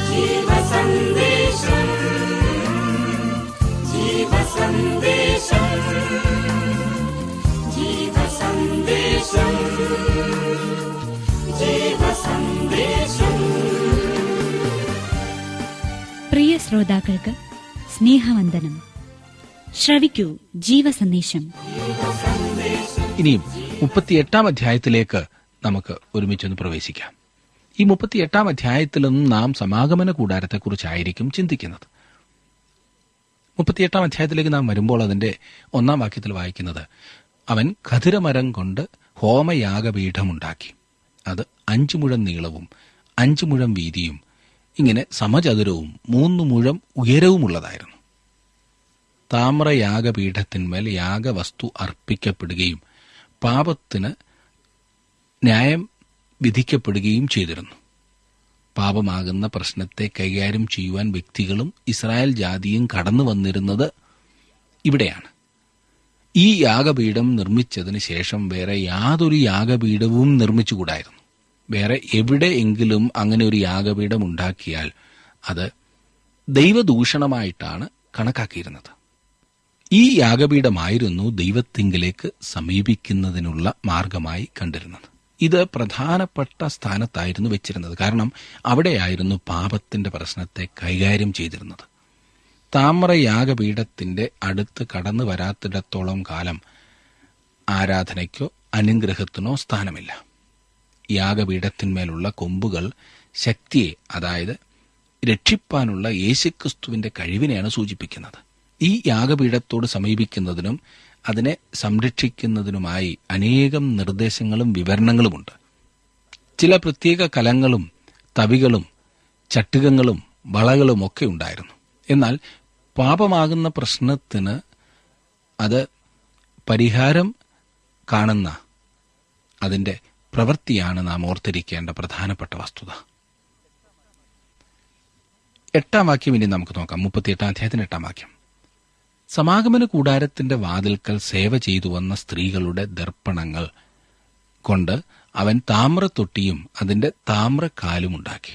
ജീവസന്ദേശം ജീവസന്ദേശം ജീവസന്ദേശം ജീവസന്ദേശം പ്രിയ ശ്രോതാക്കൾക്ക് സ്നേഹവന്ദനം ശ്രവിക്കൂ ജീവസന്ദേശം ഇനിയും മുപ്പത്തിയെട്ടാം അധ്യായത്തിലേക്ക് നമുക്ക് ഒരുമിച്ചൊന്ന് പ്രവേശിക്കാം ഈ മുപ്പത്തിയെട്ടാം അധ്യായത്തിലൊന്നും നാം സമാഗമന കൂടാരത്തെക്കുറിച്ചായിരിക്കും ചിന്തിക്കുന്നത് മുപ്പത്തിയെട്ടാം അധ്യായത്തിലേക്ക് നാം വരുമ്പോൾ അതിന്റെ ഒന്നാം വാക്യത്തിൽ വായിക്കുന്നത് അവൻ ഖതിരമരം കൊണ്ട് ഹോമയാഗപീഠമുണ്ടാക്കി അത് അഞ്ചു മുഴം നീളവും അഞ്ചു മുഴം വീതിയും ഇങ്ങനെ സമചതുരവും മൂന്ന് മുഴം ഉയരവുമുള്ളതായിരുന്നു താമ്രയാഗപീഠത്തിന്മേൽ യാഗവസ്തു അർപ്പിക്കപ്പെടുകയും പാപത്തിന് ന്യായം വിധിക്കപ്പെടുകയും ചെയ്തിരുന്നു പാപമാകുന്ന പ്രശ്നത്തെ കൈകാര്യം ചെയ്യുവാൻ വ്യക്തികളും ഇസ്രായേൽ ജാതിയും കടന്നു വന്നിരുന്നത് ഇവിടെയാണ് ഈ യാഗപീഠം നിർമ്മിച്ചതിന് ശേഷം വേറെ യാതൊരു യാഗപീഠവും നിർമ്മിച്ചുകൂടായിരുന്നു വേറെ എവിടെയെങ്കിലും അങ്ങനെ ഒരു യാഗപീഠം ഉണ്ടാക്കിയാൽ അത് ദൈവദൂഷണമായിട്ടാണ് കണക്കാക്കിയിരുന്നത് ഈ യാഗപീഠമായിരുന്നു ദൈവത്തിങ്കിലേക്ക് സമീപിക്കുന്നതിനുള്ള മാർഗമായി കണ്ടിരുന്നത് ഇത് പ്രധാനപ്പെട്ട സ്ഥാനത്തായിരുന്നു വെച്ചിരുന്നത് കാരണം അവിടെയായിരുന്നു പാപത്തിന്റെ പ്രശ്നത്തെ കൈകാര്യം ചെയ്തിരുന്നത് താമ്രയാഗപീഠത്തിന്റെ അടുത്ത് കടന്നു വരാത്തിടത്തോളം കാലം ആരാധനയ്ക്കോ അനുഗ്രഹത്തിനോ സ്ഥാനമില്ല യാഗപീഠത്തിന്മേലുള്ള കൊമ്പുകൾ ശക്തിയെ അതായത് രക്ഷിപ്പാനുള്ള യേശുക്രിസ്തുവിന്റെ കഴിവിനെയാണ് സൂചിപ്പിക്കുന്നത് ഈ യാഗപീഠത്തോട് സമീപിക്കുന്നതിനും അതിനെ സംരക്ഷിക്കുന്നതിനുമായി അനേകം നിർദ്ദേശങ്ങളും വിവരണങ്ങളുമുണ്ട് ചില പ്രത്യേക കലങ്ങളും തവികളും ചട്ടുകങ്ങളും വളകളും ഒക്കെ ഉണ്ടായിരുന്നു എന്നാൽ പാപമാകുന്ന പ്രശ്നത്തിന് അത് പരിഹാരം കാണുന്ന അതിന്റെ പ്രവൃത്തിയാണ് നാം ഓർത്തിരിക്കേണ്ട പ്രധാനപ്പെട്ട വസ്തുത എട്ടാം വാക്യം ഇനി നമുക്ക് നോക്കാം മുപ്പത്തിയെട്ടാം അധ്യായത്തിന് എട്ടാം വാക്യം സമാഗമന കൂടാരത്തിന്റെ വാതിൽക്കൽ സേവ ചെയ്തു വന്ന സ്ത്രീകളുടെ ദർപ്പണങ്ങൾ കൊണ്ട് അവൻ താമ്രത്തൊട്ടിയും അതിന്റെ താമ്രക്കാലും ഉണ്ടാക്കി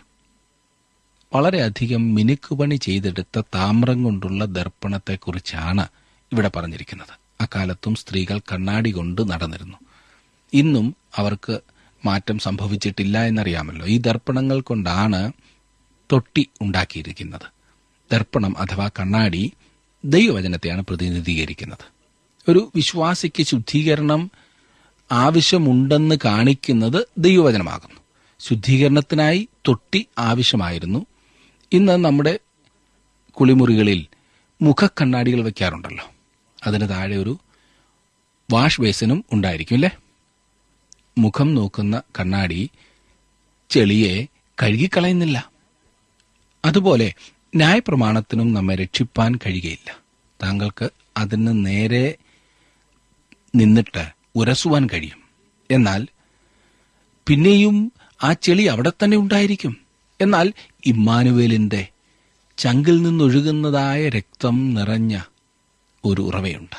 വളരെയധികം മിനുക്കുപണി ചെയ്തെടുത്ത താമ്രം കൊണ്ടുള്ള ദർപ്പണത്തെക്കുറിച്ചാണ് ഇവിടെ പറഞ്ഞിരിക്കുന്നത് അക്കാലത്തും സ്ത്രീകൾ കണ്ണാടി കൊണ്ട് നടന്നിരുന്നു ഇന്നും അവർക്ക് മാറ്റം സംഭവിച്ചിട്ടില്ല എന്നറിയാമല്ലോ ഈ ദർപ്പണങ്ങൾ കൊണ്ടാണ് തൊട്ടി ഉണ്ടാക്കിയിരിക്കുന്നത് ദർപ്പണം അഥവാ കണ്ണാടി ദൈവവചനത്തെയാണ് പ്രതിനിധീകരിക്കുന്നത് ഒരു വിശ്വാസിക്ക് ശുദ്ധീകരണം ആവശ്യമുണ്ടെന്ന് കാണിക്കുന്നത് ദൈവവചനമാകുന്നു ശുദ്ധീകരണത്തിനായി തൊട്ടി ആവശ്യമായിരുന്നു ഇന്ന് നമ്മുടെ കുളിമുറികളിൽ മുഖക്കണ്ണാടികൾ വെക്കാറുണ്ടല്ലോ അതിന് താഴെ ഒരു വാഷ് ബേസിനും ഉണ്ടായിരിക്കും അല്ലേ മുഖം നോക്കുന്ന കണ്ണാടി ചെളിയെ കഴുകിക്കളയുന്നില്ല അതുപോലെ ന്യായപ്രമാണത്തിനും നമ്മെ രക്ഷിപ്പാൻ കഴിയുകയില്ല താങ്കൾക്ക് അതിന് നേരെ നിന്നിട്ട് ഉരസുവാൻ കഴിയും എന്നാൽ പിന്നെയും ആ ചെളി അവിടെ തന്നെ ഉണ്ടായിരിക്കും എന്നാൽ ഇമ്മാനുവേലിന്റെ ചങ്കിൽ നിന്നൊഴുകുന്നതായ രക്തം നിറഞ്ഞ ഒരു ഉറവയുണ്ട്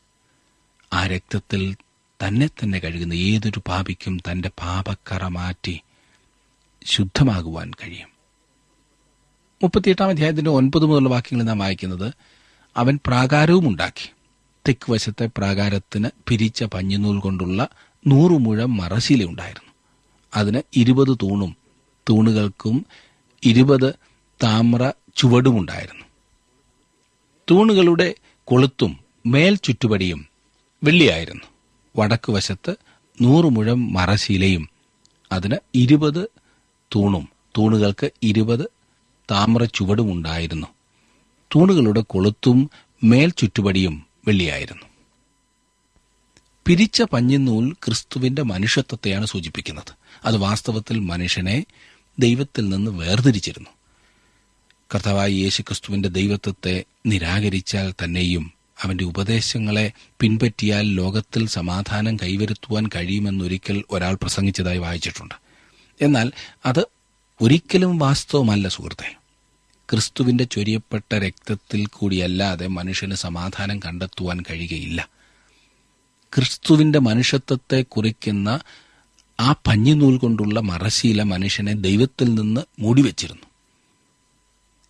ആ രക്തത്തിൽ തന്നെ തന്നെ കഴുകുന്ന ഏതൊരു പാപിക്കും തന്റെ പാപക്കറ മാറ്റി ശുദ്ധമാകുവാൻ കഴിയും മുപ്പത്തിയെട്ടാം അധ്യായത്തിന്റെ ഒൻപത് മുതലുള്ള വാക്യങ്ങൾ നാം വായിക്കുന്നത് അവൻ പ്രാകാരവും ഉണ്ടാക്കി തെക്ക് വശത്തെ പ്രാകാരത്തിന് പിരിച്ച പഞ്ഞിനൂൽ കൊണ്ടുള്ള നൂറു മുഴം മറശീല ഉണ്ടായിരുന്നു അതിന് ഇരുപത് തൂണും തൂണുകൾക്കും ഇരുപത് താമ്ര ചുവടുമുണ്ടായിരുന്നു തൂണുകളുടെ കൊളുത്തും മേൽ ചുറ്റുപടിയും വെള്ളിയായിരുന്നു വടക്ക് വശത്ത് നൂറ് മുഴം മറശീലയും അതിന് ഇരുപത് തൂണും തൂണുകൾക്ക് ഇരുപത് താമ്ര ചുവടുമുണ്ടായിരുന്നു തൂണുകളുടെ കൊളുത്തും മേൽ ചുറ്റുപടിയും വെള്ളിയായിരുന്നു പിരിച്ച പഞ്ഞിനൂൽ ക്രിസ്തുവിന്റെ മനുഷ്യത്വത്തെയാണ് സൂചിപ്പിക്കുന്നത് അത് വാസ്തവത്തിൽ മനുഷ്യനെ ദൈവത്തിൽ നിന്ന് വേർതിരിച്ചിരുന്നു കർത്താവായ യേശു ക്രിസ്തുവിന്റെ ദൈവത്വത്തെ നിരാകരിച്ചാൽ തന്നെയും അവന്റെ ഉപദേശങ്ങളെ പിൻപറ്റിയാൽ ലോകത്തിൽ സമാധാനം കൈവരുത്തുവാൻ കഴിയുമെന്നൊരിക്കൽ ഒരാൾ പ്രസംഗിച്ചതായി വായിച്ചിട്ടുണ്ട് എന്നാൽ അത് ഒരിക്കലും വാസ്തവമല്ല സുഹൃത്തെ ക്രിസ്തുവിന്റെ ചൊരിയപ്പെട്ട രക്തത്തിൽ കൂടിയല്ലാതെ മനുഷ്യന് സമാധാനം കണ്ടെത്തുവാൻ കഴിയുകയില്ല ക്രിസ്തുവിന്റെ മനുഷ്യത്വത്തെ കുറിക്കുന്ന ആ പഞ്ഞിനൂൽ കൊണ്ടുള്ള മറശീല മനുഷ്യനെ ദൈവത്തിൽ നിന്ന് മൂടിവെച്ചിരുന്നു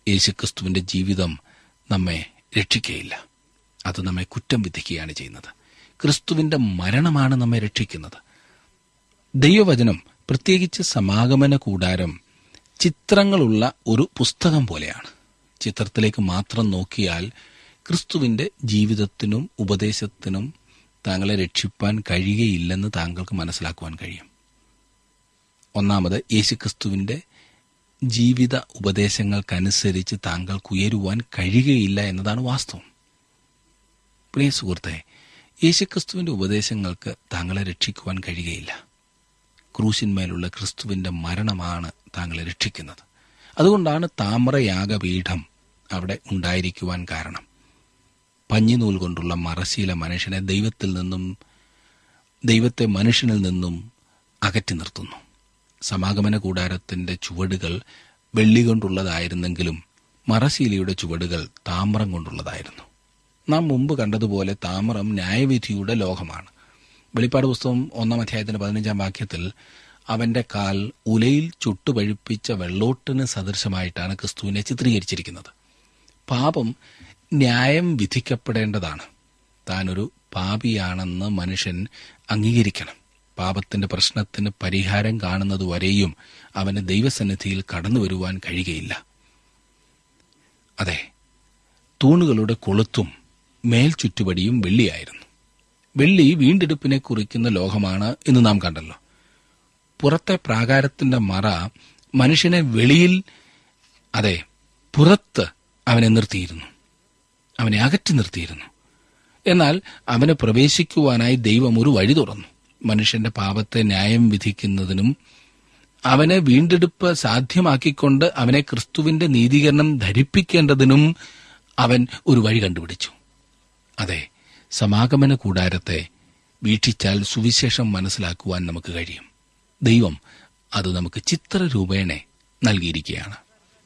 യേശുക്രിസ്തുവിന്റെ ജീവിതം നമ്മെ രക്ഷിക്കുകയില്ല അത് നമ്മെ കുറ്റം വിധിക്കുകയാണ് ചെയ്യുന്നത് ക്രിസ്തുവിന്റെ മരണമാണ് നമ്മെ രക്ഷിക്കുന്നത് ദൈവവചനം പ്രത്യേകിച്ച് സമാഗമന കൂടാരം ചിത്രങ്ങളുള്ള ഒരു പുസ്തകം പോലെയാണ് ചിത്രത്തിലേക്ക് മാത്രം നോക്കിയാൽ ക്രിസ്തുവിന്റെ ജീവിതത്തിനും ഉപദേശത്തിനും താങ്കളെ രക്ഷിപ്പാൻ കഴിയുകയില്ലെന്ന് താങ്കൾക്ക് മനസ്സിലാക്കുവാൻ കഴിയും ഒന്നാമത് യേശുക്രിസ്തുവിന്റെ ജീവിത ഉപദേശങ്ങൾക്കനുസരിച്ച് താങ്കൾക്ക് ഉയരുവാൻ കഴിയുകയില്ല എന്നതാണ് വാസ്തവം പ്രിയ സുഹൃത്തെ യേശുക്രിസ്തുവിന്റെ ഉപദേശങ്ങൾക്ക് താങ്കളെ രക്ഷിക്കുവാൻ കഴിയുകയില്ല ക്രൂശിന്മേലുള്ള ക്രിസ്തുവിന്റെ മരണമാണ് താങ്കളെ രക്ഷിക്കുന്നത് അതുകൊണ്ടാണ് താമ്രയാഗപീഠം അവിടെ ഉണ്ടായിരിക്കുവാൻ കാരണം പഞ്ഞിനൂൽ കൊണ്ടുള്ള മറശീല മനുഷ്യനെ ദൈവത്തിൽ നിന്നും ദൈവത്തെ മനുഷ്യനിൽ നിന്നും അകറ്റി നിർത്തുന്നു സമാഗമന കൂടാരത്തിന്റെ ചുവടുകൾ വെള്ളി കൊണ്ടുള്ളതായിരുന്നെങ്കിലും മറശീലയുടെ ചുവടുകൾ താമ്രം കൊണ്ടുള്ളതായിരുന്നു നാം മുമ്പ് കണ്ടതുപോലെ താമ്രം ന്യായവിധിയുടെ ലോകമാണ് വെളിപ്പാട് പുസ്തകം ഒന്നാം അധ്യായത്തിന്റെ പതിനഞ്ചാം വാക്യത്തിൽ അവന്റെ കാൽ ഉലയിൽ ചുട്ടുപഴുപ്പിച്ച വെള്ളോട്ടിന് സദൃശമായിട്ടാണ് ക്രിസ്തുവിനെ ചിത്രീകരിച്ചിരിക്കുന്നത് പാപം ന്യായം വിധിക്കപ്പെടേണ്ടതാണ് താനൊരു പാപിയാണെന്ന് മനുഷ്യൻ അംഗീകരിക്കണം പാപത്തിന്റെ പ്രശ്നത്തിന് പരിഹാരം കാണുന്നതുവരെയും അവന് ദൈവസന്നിധിയിൽ കടന്നു വരുവാൻ കഴിയുകയില്ല അതെ തൂണുകളുടെ കൊളുത്തും മേൽ ചുറ്റുപടിയും വെള്ളിയായിരുന്നു വെള്ളി വീണ്ടെടുപ്പിനെ കുറിക്കുന്ന ലോകമാണ് എന്ന് നാം കണ്ടല്ലോ പുറത്തെ പ്രാകാരത്തിന്റെ മറ മനുഷ്യനെ വെളിയിൽ അതെ പുറത്ത് അവനെ നിർത്തിയിരുന്നു അവനെ അകറ്റി നിർത്തിയിരുന്നു എന്നാൽ അവന് പ്രവേശിക്കുവാനായി ദൈവം ഒരു വഴി തുറന്നു മനുഷ്യന്റെ പാപത്തെ ന്യായം വിധിക്കുന്നതിനും അവന് വീണ്ടെടുപ്പ് സാധ്യമാക്കിക്കൊണ്ട് അവനെ ക്രിസ്തുവിന്റെ നീതീകരണം ധരിപ്പിക്കേണ്ടതിനും അവൻ ഒരു വഴി കണ്ടുപിടിച്ചു അതെ സമാഗമന കൂടാരത്തെ വീക്ഷിച്ചാൽ സുവിശേഷം മനസ്സിലാക്കുവാൻ നമുക്ക് കഴിയും ദൈവം അത് നമുക്ക് ചിത്രരൂപേണെ നൽകിയിരിക്കുകയാണ്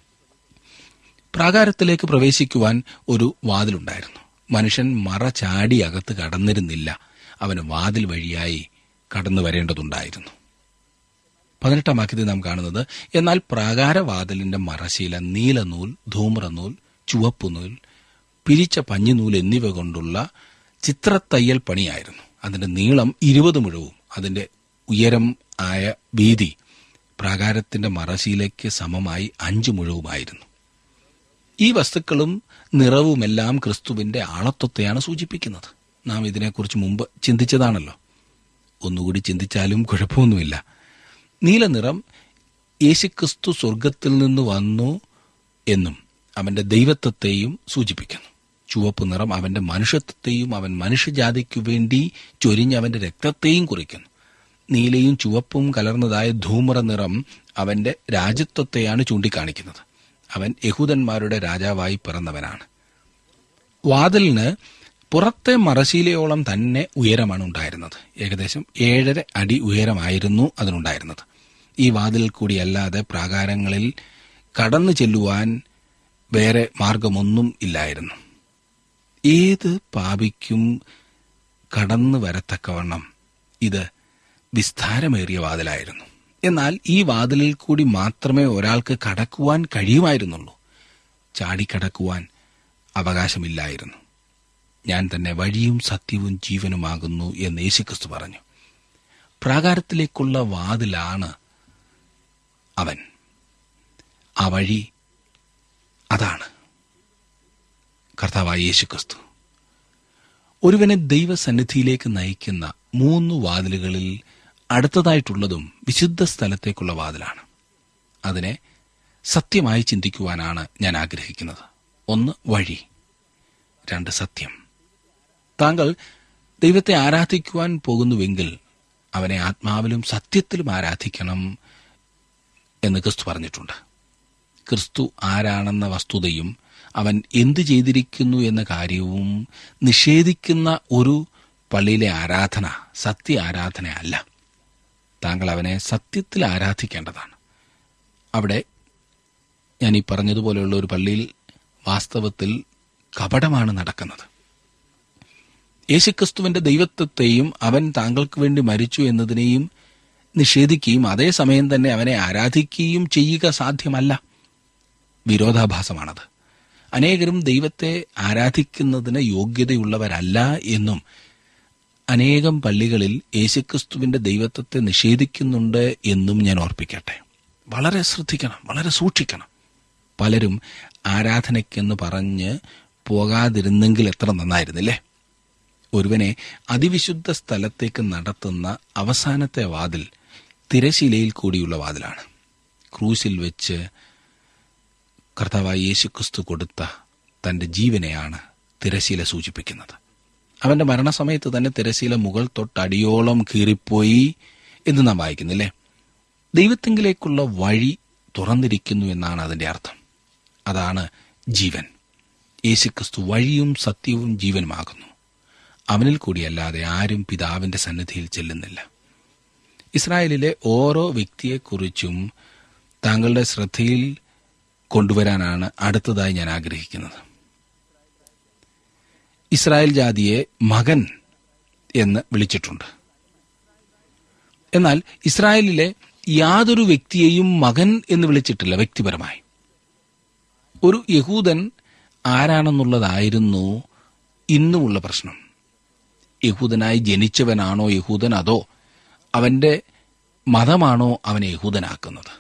പ്രാകാരത്തിലേക്ക് പ്രവേശിക്കുവാൻ ഒരു വാതിലുണ്ടായിരുന്നു മനുഷ്യൻ മറ ചാടി അകത്ത് കടന്നിരുന്നില്ല അവന് വാതിൽ വഴിയായി കടന്നു വരേണ്ടതുണ്ടായിരുന്നു പതിനെട്ടാം വാക്യത്തിൽ നാം കാണുന്നത് എന്നാൽ പ്രാകാരവാതിലിന്റെ മറശീല നീലനൂൽ ധൂമ്രനൂൽ ചുവപ്പുനൂൽ പിരിച്ച പഞ്ഞിനൂൽ എന്നിവ കൊണ്ടുള്ള ചിത്രത്തയ്യൽ പണിയായിരുന്നു അതിന്റെ നീളം ഇരുപത് മുഴവും അതിന്റെ ഉയരം ആയ വീതി പ്രാകാരത്തിന്റെ മറശീലയ്ക്ക് സമമായി അഞ്ചു മുഴവുമായിരുന്നു ഈ വസ്തുക്കളും നിറവുമെല്ലാം ക്രിസ്തുവിന്റെ ആളത്വത്തെയാണ് സൂചിപ്പിക്കുന്നത് നാം ഇതിനെക്കുറിച്ച് മുമ്പ് ചിന്തിച്ചതാണല്ലോ ഒന്നുകൂടി ചിന്തിച്ചാലും കുഴപ്പമൊന്നുമില്ല നീലനിറം യേശുക്രിസ്തു സ്വർഗത്തിൽ നിന്ന് വന്നു എന്നും അവന്റെ ദൈവത്വത്തെയും സൂചിപ്പിക്കുന്നു ചുവപ്പ് നിറം അവന്റെ മനുഷ്യത്വത്തെയും അവൻ മനുഷ്യജാതിക്കു വേണ്ടി ചൊരിഞ്ഞ അവന്റെ രക്തത്തെയും കുറിക്കുന്നു നീലയും ചുവപ്പും കലർന്നതായ ധൂമ്ര നിറം അവന്റെ രാജ്യത്വത്തെയാണ് ചൂണ്ടിക്കാണിക്കുന്നത് അവൻ യഹൂദന്മാരുടെ രാജാവായി പിറന്നവനാണ് വാതിലിന് പുറത്തെ മറശീലയോളം തന്നെ ഉയരമാണ് ഉണ്ടായിരുന്നത് ഏകദേശം ഏഴര അടി ഉയരമായിരുന്നു അതിനുണ്ടായിരുന്നത് ഈ വാതിലിൽ കൂടിയല്ലാതെ പ്രാകാരങ്ങളിൽ കടന്നു ചെല്ലുവാൻ വേറെ മാർഗമൊന്നും ഇല്ലായിരുന്നു ഏത് പാപിക്കും കടന്നു വരത്തക്കവണ്ണം ഇത് വിസ്താരമേറിയ വാതിലായിരുന്നു എന്നാൽ ഈ വാതിലിൽ കൂടി മാത്രമേ ഒരാൾക്ക് കടക്കുവാൻ കഴിയുമായിരുന്നുള്ളൂ ചാടിക്കടക്കുവാൻ അവകാശമില്ലായിരുന്നു ഞാൻ തന്നെ വഴിയും സത്യവും ജീവനുമാകുന്നു എന്ന് യേശുക്രിസ്തു പറഞ്ഞു പ്രാകാരത്തിലേക്കുള്ള വാതിലാണ് അവൻ ആ വഴി അതാണ് കർത്താവായ യേശുക്രിസ്തു ഒരുവനെ ദൈവസന്നിധിയിലേക്ക് നയിക്കുന്ന മൂന്ന് വാതിലുകളിൽ അടുത്തതായിട്ടുള്ളതും വിശുദ്ധ സ്ഥലത്തേക്കുള്ള വാതിലാണ് അതിനെ സത്യമായി ചിന്തിക്കുവാനാണ് ഞാൻ ആഗ്രഹിക്കുന്നത് ഒന്ന് വഴി രണ്ട് സത്യം താങ്കൾ ദൈവത്തെ ആരാധിക്കുവാൻ പോകുന്നുവെങ്കിൽ അവനെ ആത്മാവിലും സത്യത്തിലും ആരാധിക്കണം എന്ന് ക്രിസ്തു പറഞ്ഞിട്ടുണ്ട് ക്രിസ്തു ആരാണെന്ന വസ്തുതയും അവൻ എന്തു ചെയ്തിരിക്കുന്നു എന്ന കാര്യവും നിഷേധിക്കുന്ന ഒരു പള്ളിയിലെ ആരാധന സത്യ ആരാധന അല്ല താങ്കൾ അവനെ സത്യത്തിൽ ആരാധിക്കേണ്ടതാണ് അവിടെ ഞാൻ ഈ പറഞ്ഞതുപോലെയുള്ള ഒരു പള്ളിയിൽ വാസ്തവത്തിൽ കപടമാണ് നടക്കുന്നത് യേശുക്രിസ്തുവിന്റെ ദൈവത്വത്തെയും അവൻ താങ്കൾക്ക് വേണ്ടി മരിച്ചു എന്നതിനെയും നിഷേധിക്കുകയും അതേസമയം തന്നെ അവനെ ആരാധിക്കുകയും ചെയ്യുക സാധ്യമല്ല വിരോധാഭാസമാണത് അനേകരും ദൈവത്തെ ആരാധിക്കുന്നതിന് യോഗ്യതയുള്ളവരല്ല എന്നും അനേകം പള്ളികളിൽ യേശുക്രിസ്തുവിന്റെ ദൈവത്വത്തെ നിഷേധിക്കുന്നുണ്ട് എന്നും ഞാൻ ഓർപ്പിക്കട്ടെ വളരെ ശ്രദ്ധിക്കണം വളരെ സൂക്ഷിക്കണം പലരും ആരാധനയ്ക്കെന്ന് പറഞ്ഞ് പോകാതിരുന്നെങ്കിൽ എത്ര നന്നായിരുന്നില്ലേ ഒരുവനെ അതിവിശുദ്ധ സ്ഥലത്തേക്ക് നടത്തുന്ന അവസാനത്തെ വാതിൽ തിരശീലയിൽ കൂടിയുള്ള വാതിലാണ് ക്രൂശിൽ വെച്ച് കർത്താവായ യേശുക്രിസ്തു കൊടുത്ത തന്റെ ജീവനെയാണ് തിരശീല സൂചിപ്പിക്കുന്നത് അവന്റെ മരണസമയത്ത് തന്നെ തിരശീല മുകൾ തൊട്ടടിയോളം കീറിപ്പോയി എന്ന് നാം വായിക്കുന്നില്ലേ ദൈവത്തെങ്കിലേക്കുള്ള വഴി തുറന്നിരിക്കുന്നു എന്നാണ് അതിന്റെ അർത്ഥം അതാണ് ജീവൻ യേശുക്രിസ്തു വഴിയും സത്യവും ജീവനുമാകുന്നു അവനിൽ കൂടിയല്ലാതെ ആരും പിതാവിന്റെ സന്നിധിയിൽ ചെല്ലുന്നില്ല ഇസ്രായേലിലെ ഓരോ വ്യക്തിയെക്കുറിച്ചും താങ്കളുടെ ശ്രദ്ധയിൽ കൊണ്ടുവരാനാണ് അടുത്തതായി ഞാൻ ആഗ്രഹിക്കുന്നത് ഇസ്രായേൽ ജാതിയെ മകൻ എന്ന് വിളിച്ചിട്ടുണ്ട് എന്നാൽ ഇസ്രായേലിലെ യാതൊരു വ്യക്തിയെയും മകൻ എന്ന് വിളിച്ചിട്ടില്ല വ്യക്തിപരമായി ഒരു യഹൂദൻ ആരാണെന്നുള്ളതായിരുന്നു ഇന്നുമുള്ള പ്രശ്നം യഹൂദനായി ജനിച്ചവനാണോ യഹൂദൻ അതോ അവന്റെ മതമാണോ അവനെ യഹൂദനാക്കുന്നത്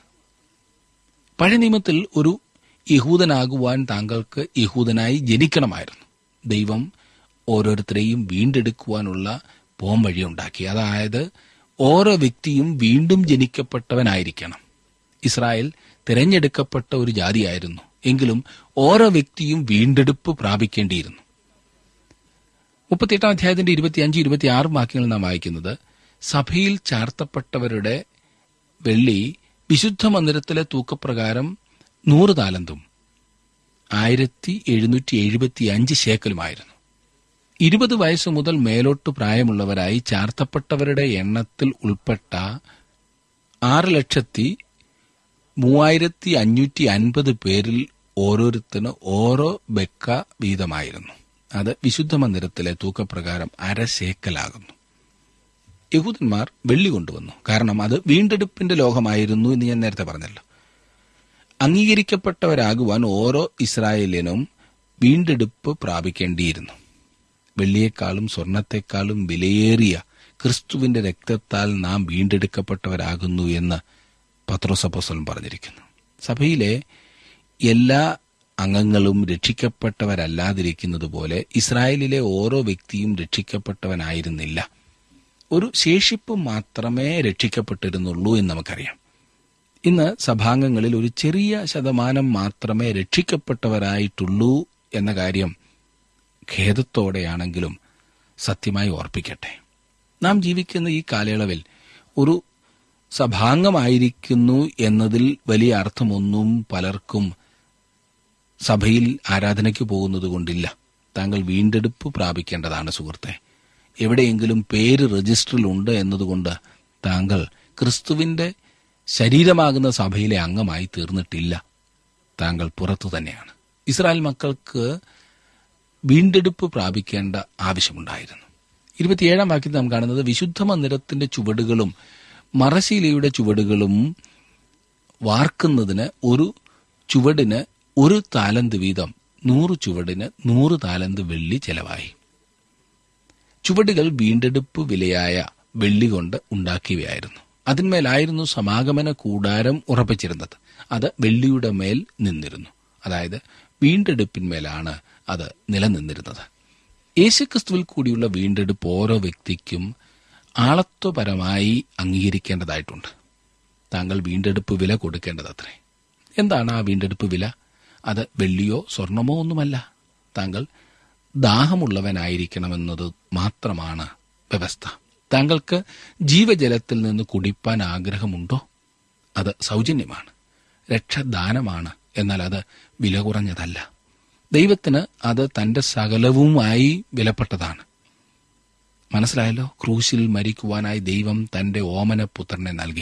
പഴയ നിയമത്തിൽ ഒരു യഹൂദനാകുവാൻ താങ്കൾക്ക് യഹൂദനായി ജനിക്കണമായിരുന്നു ദൈവം ഓരോരുത്തരെയും വീണ്ടെടുക്കുവാനുള്ള പോം വഴി ഉണ്ടാക്കി അതായത് ഓരോ വ്യക്തിയും വീണ്ടും ജനിക്കപ്പെട്ടവനായിരിക്കണം ഇസ്രായേൽ തിരഞ്ഞെടുക്കപ്പെട്ട ഒരു ജാതിയായിരുന്നു എങ്കിലും ഓരോ വ്യക്തിയും വീണ്ടെടുപ്പ് പ്രാപിക്കേണ്ടിയിരുന്നു മുപ്പത്തിയെട്ടാം അധ്യായത്തിന്റെ ഇരുപത്തിയഞ്ച് ഇരുപത്തിയാറ് വാക്യങ്ങൾ നാം വായിക്കുന്നത് സഭയിൽ ചാർത്തപ്പെട്ടവരുടെ വെള്ളി വിശുദ്ധ മന്ദിരത്തിലെ തൂക്കപ്രകാരം നൂറ് താലന്തും ആയിരത്തി എഴുന്നൂറ്റി എഴുപത്തി അഞ്ച് ശേക്കലുമായിരുന്നു ഇരുപത് വയസ്സ് മുതൽ മേലോട്ട് പ്രായമുള്ളവരായി ചാർത്തപ്പെട്ടവരുടെ എണ്ണത്തിൽ ഉൾപ്പെട്ട ആറ് ലക്ഷത്തി മൂവായിരത്തി അഞ്ഞൂറ്റി അൻപത് പേരിൽ ഓരോരുത്തന് ഓരോ ബെക്ക വീതമായിരുന്നു അത് വിശുദ്ധ മന്ദിരത്തിലെ തൂക്കപ്രകാരം അരശേക്കലാകുന്നു യഹൂദന്മാർ വെള്ളി കൊണ്ടുവന്നു കാരണം അത് വീണ്ടെടുപ്പിന്റെ ലോകമായിരുന്നു എന്ന് ഞാൻ നേരത്തെ പറഞ്ഞല്ലോ അംഗീകരിക്കപ്പെട്ടവരാകുവാൻ ഓരോ ഇസ്രായേലിനും വീണ്ടെടുപ്പ് പ്രാപിക്കേണ്ടിയിരുന്നു വെള്ളിയേക്കാളും സ്വർണത്തെക്കാളും വിലയേറിയ ക്രിസ്തുവിന്റെ രക്തത്താൽ നാം വീണ്ടെടുക്കപ്പെട്ടവരാകുന്നു എന്ന് പത്രോസപ്പോസലും പറഞ്ഞിരിക്കുന്നു സഭയിലെ എല്ലാ അംഗങ്ങളും രക്ഷിക്കപ്പെട്ടവരല്ലാതിരിക്കുന്നത് പോലെ ഇസ്രായേലിലെ ഓരോ വ്യക്തിയും രക്ഷിക്കപ്പെട്ടവനായിരുന്നില്ല ഒരു ശേഷിപ്പ് മാത്രമേ രക്ഷിക്കപ്പെട്ടിരുന്നുള്ളൂ എന്ന് നമുക്കറിയാം ഇന്ന് സഭാംഗങ്ങളിൽ ഒരു ചെറിയ ശതമാനം മാത്രമേ രക്ഷിക്കപ്പെട്ടവരായിട്ടുള്ളൂ എന്ന കാര്യം ഖേദത്തോടെയാണെങ്കിലും സത്യമായി ഓർപ്പിക്കട്ടെ നാം ജീവിക്കുന്ന ഈ കാലയളവിൽ ഒരു സഭാംഗമായിരിക്കുന്നു എന്നതിൽ വലിയ അർത്ഥമൊന്നും പലർക്കും സഭയിൽ ആരാധനയ്ക്ക് പോകുന്നത് കൊണ്ടില്ല താങ്കൾ വീണ്ടെടുപ്പ് പ്രാപിക്കേണ്ടതാണ് സുഹൃത്തെ എവിടെയെങ്കിലും പേര് രജിസ്റ്ററിൽ ഉണ്ട് എന്നതുകൊണ്ട് താങ്കൾ ക്രിസ്തുവിന്റെ ശരീരമാകുന്ന സഭയിലെ അംഗമായി തീർന്നിട്ടില്ല താങ്കൾ പുറത്തു തന്നെയാണ് ഇസ്രായേൽ മക്കൾക്ക് വീണ്ടെടുപ്പ് പ്രാപിക്കേണ്ട ആവശ്യമുണ്ടായിരുന്നു ഇരുപത്തിയേഴാം വാക്യത്തിൽ നാം കാണുന്നത് വിശുദ്ധ മന്ദിരത്തിന്റെ ചുവടുകളും മറശീലയുടെ ചുവടുകളും വാർക്കുന്നതിന് ഒരു ചുവടിന് ഒരു താലന്ത് വീതം നൂറ് ചുവടിന് നൂറ് താലന്ത് വെള്ളി ചെലവായി ചുവടുകൾ വീണ്ടെടുപ്പ് വിലയായ വെള്ളി കൊണ്ട് ഉണ്ടാക്കിയവയായിരുന്നു അതിന്മേലായിരുന്നു സമാഗമന കൂടാരം ഉറപ്പിച്ചിരുന്നത് അത് വെള്ളിയുടെ മേൽ നിന്നിരുന്നു അതായത് വീണ്ടെടുപ്പിന്മേലാണ് അത് നിലനിന്നിരുന്നത് യേശുക്രിസ്തുവിൽ കൂടിയുള്ള വീണ്ടെടുപ്പ് ഓരോ വ്യക്തിക്കും ആളത്വപരമായി അംഗീകരിക്കേണ്ടതായിട്ടുണ്ട് താങ്കൾ വീണ്ടെടുപ്പ് വില കൊടുക്കേണ്ടതത്രേ എന്താണ് ആ വീണ്ടെടുപ്പ് വില അത് വെള്ളിയോ സ്വർണമോ ഒന്നുമല്ല താങ്കൾ ദാഹമുള്ളവനായിരിക്കണമെന്നത് മാത്രമാണ് വ്യവസ്ഥ താങ്കൾക്ക് ജീവജലത്തിൽ നിന്ന് കുടിപ്പാൻ ആഗ്രഹമുണ്ടോ അത് സൗജന്യമാണ് രക്ഷദാനമാണ് എന്നാൽ അത് വില കുറഞ്ഞതല്ല ദൈവത്തിന് അത് തന്റെ സകലവുമായി വിലപ്പെട്ടതാണ് മനസ്സിലായല്ലോ ക്രൂശിൽ മരിക്കുവാനായി ദൈവം തന്റെ ഓമനപുത്രനെ നൽകി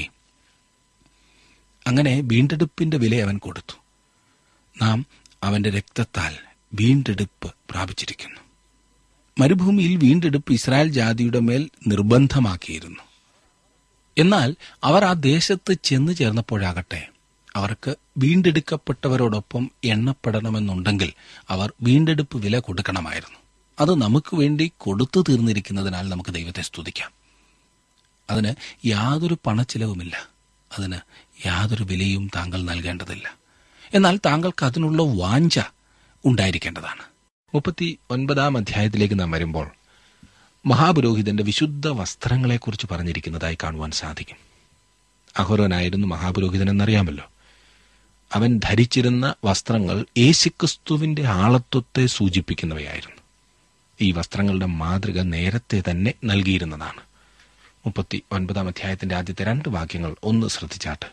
അങ്ങനെ വീണ്ടെടുപ്പിന്റെ വില അവൻ കൊടുത്തു നാം അവന്റെ രക്തത്താൽ വീണ്ടെടുപ്പ് പ്രാപിച്ചിരിക്കുന്നു മരുഭൂമിയിൽ വീണ്ടെടുപ്പ് ഇസ്രായേൽ ജാതിയുടെ മേൽ നിർബന്ധമാക്കിയിരുന്നു എന്നാൽ അവർ ആ ദേശത്ത് ചെന്നു ചേർന്നപ്പോഴാകട്ടെ അവർക്ക് വീണ്ടെടുക്കപ്പെട്ടവരോടൊപ്പം എണ്ണപ്പെടണമെന്നുണ്ടെങ്കിൽ അവർ വീണ്ടെടുപ്പ് വില കൊടുക്കണമായിരുന്നു അത് നമുക്ക് വേണ്ടി കൊടുത്തു തീർന്നിരിക്കുന്നതിനാൽ നമുക്ക് ദൈവത്തെ സ്തുതിക്കാം അതിന് യാതൊരു പണച്ചിലവുമില്ല അതിന് യാതൊരു വിലയും താങ്കൾ നൽകേണ്ടതില്ല എന്നാൽ താങ്കൾക്ക് അതിനുള്ള വാഞ്ച ഉണ്ടായിരിക്കേണ്ടതാണ് മുപ്പത്തി ഒൻപതാം അധ്യായത്തിലേക്ക് നാം വരുമ്പോൾ മഹാപുരോഹിതന്റെ വിശുദ്ധ വസ്ത്രങ്ങളെക്കുറിച്ച് പറഞ്ഞിരിക്കുന്നതായി കാണുവാൻ സാധിക്കും അഹോരനായിരുന്നു മഹാപുരോഹിതൻ എന്നറിയാമല്ലോ അവൻ ധരിച്ചിരുന്ന വസ്ത്രങ്ങൾ യേശുക്രിസ്തുവിന്റെ ആളത്വത്തെ സൂചിപ്പിക്കുന്നവയായിരുന്നു ഈ വസ്ത്രങ്ങളുടെ മാതൃക നേരത്തെ തന്നെ നൽകിയിരുന്നതാണ് മുപ്പത്തി ഒൻപതാം അധ്യായത്തിന്റെ ആദ്യത്തെ രണ്ട് വാക്യങ്ങൾ ഒന്ന് ശ്രദ്ധിച്ചാട്ട്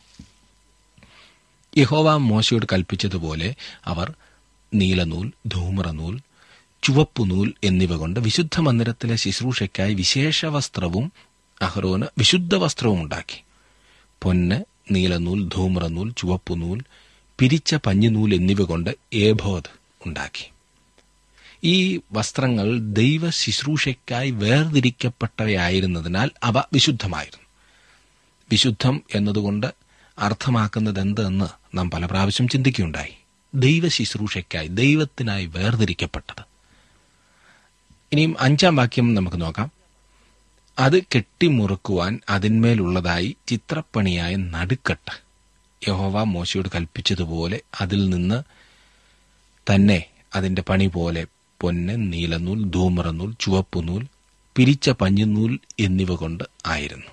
യഹോവ മോശയോട് കൽപ്പിച്ചതുപോലെ അവർ നീലനൂൽ ധൂമ്രനൂൽ ചുവപ്പുനൂൽ എന്നിവ കൊണ്ട് വിശുദ്ധ മന്ദിരത്തിലെ ശുശ്രൂഷയ്ക്കായി വിശേഷ വസ്ത്രവും അഹ്റോന് വിശുദ്ധ വസ്ത്രവും ഉണ്ടാക്കി പൊന്ന് നീലനൂൽ ധൂമ്രനൂൽ ചുവപ്പുനൂൽ പിരിച്ച പഞ്ഞിനൂൽ എന്നിവ കൊണ്ട് ഏബോധ് ഉണ്ടാക്കി ഈ വസ്ത്രങ്ങൾ ദൈവ ശുശ്രൂഷയ്ക്കായി വേർതിരിക്കപ്പെട്ടവയായിരുന്നതിനാൽ അവ വിശുദ്ധമായിരുന്നു വിശുദ്ധം എന്നതുകൊണ്ട് അർത്ഥമാക്കുന്നത് എന്തെന്ന് നാം പല പ്രാവശ്യം ചിന്തിക്കുകയുണ്ടായി ദൈവ ശുശ്രൂഷയ്ക്കായി ദൈവത്തിനായി വേർതിരിക്കപ്പെട്ടത് ഇനിയും അഞ്ചാം വാക്യം നമുക്ക് നോക്കാം അത് കെട്ടിമുറുക്കുവാൻ അതിന്മേലുള്ളതായി ചിത്രപ്പണിയായ നടുക്കെട്ട് യഹോവ മോശയോട് കൽപ്പിച്ചതുപോലെ അതിൽ നിന്ന് തന്നെ അതിന്റെ പണി പോലെ പൊന്ന് നീലനൂൽ ധൂമ്രനൂൽ ചുവപ്പുനൂൽ പിരിച്ച പഞ്ഞിനൂൽ എന്നിവ കൊണ്ട് ആയിരുന്നു